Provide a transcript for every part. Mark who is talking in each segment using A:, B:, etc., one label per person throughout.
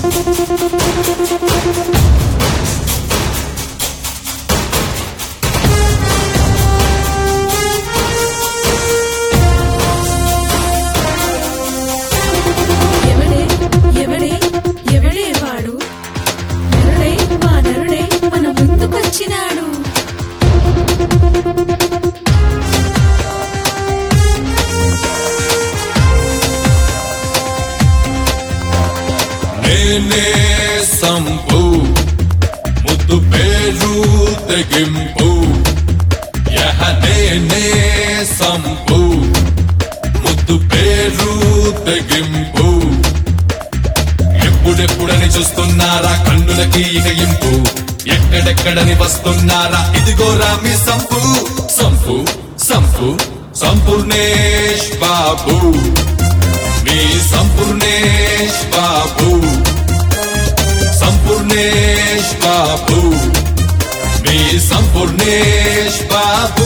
A: ఎవడే ఎవడే ఎవడే వాడు నరుడే మా నరుడే మన ముందుకొచ్చినాడు
B: నేనే సంపు ముద్దు పేరు తెగింపు యహ నేనే సంపు ముద్దు పేరు తెగింపు ఎప్పుడెప్పుడని చూస్తున్నారా కన్నులకి ఇక ఇంపు ఎక్కడెక్కడని వస్తున్నారా ఇదిగోరా మీ సంపు సంపు సంపు సంపూర్ణేష్ బాబు మీ సంపూర్ణేష్ బాబు సంపూర్ణేష్ బాబు మీ సంపూర్ణేష్ బాబు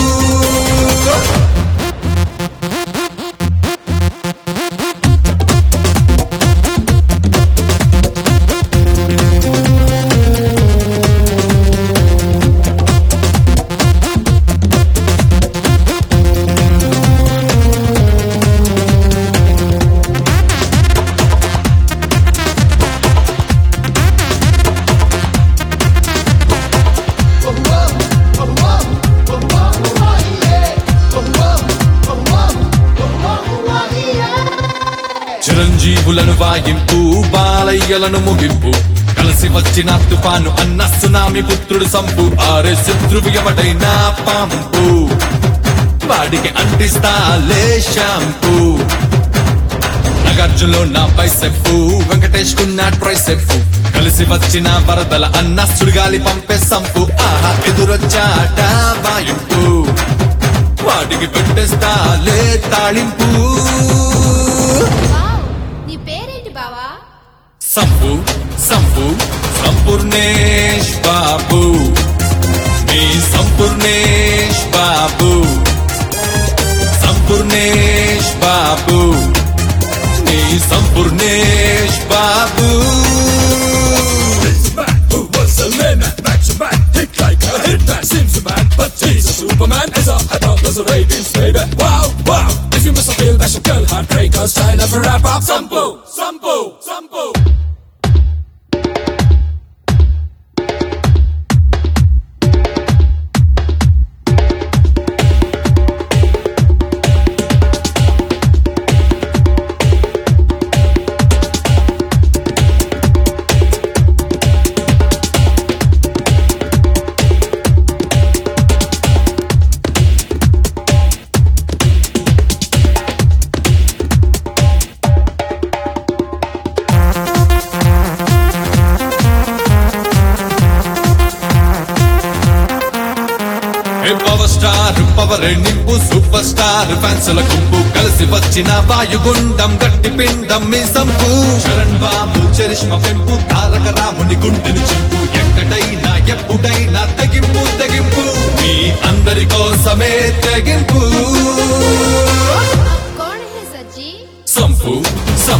B: చిరంజీవులను వాయింపు బాలయ్యలను ముగింపు కలిసి వచ్చిన తుఫాను అన్న సునామి పుత్రుడు సంపు ఆరే శత్రువు ఎవడైనా పంపు వాడికి అంటిస్తాలే షాంపూ నాగార్జునలో నా బైసెప్పు వెంకటేష్ కు నా ట్రైసెప్పు కలిసి వచ్చిన వరదల అన్న సుడిగాలి పంపే సంపు ఆహా ఎదురొచ్చాట వాయింపు వాడికి పెట్టేస్తాలే తాళింపు
C: వావ్ నీ పేరేంటి బావా
B: సంపు సంపు సంపూర్ణేష్ బాబు మీ సంపూర్ణేష్ బాబు సంపూర్ణేష్ బాబు మీ Sampoornesh Babu
D: Who was a limit? Back to back, hit like a hit man. Seems a man, but he's a Superman. Is a head on the ratings, baby. Wow, wow. If you miss a feel, that's your girl heartbreaker. Style of a rap up. Sampo, Sampo, Sampo.
B: ఏ power star power నింపు super star ఫ్యాన్సుల గుంపు కలిసి వచ్చిన వాయుగుండం గట్టి పిండం మీ sump Charan బాబు చరిష్మ పెంపు తారక రాముని గుండెని చింపు ఎక్కడైనా ఎప్పుడైనా తెగింపు తెగింపు మీ అందరి కోసమే తెగింపు
C: कौन है सच्ची
B: సంపు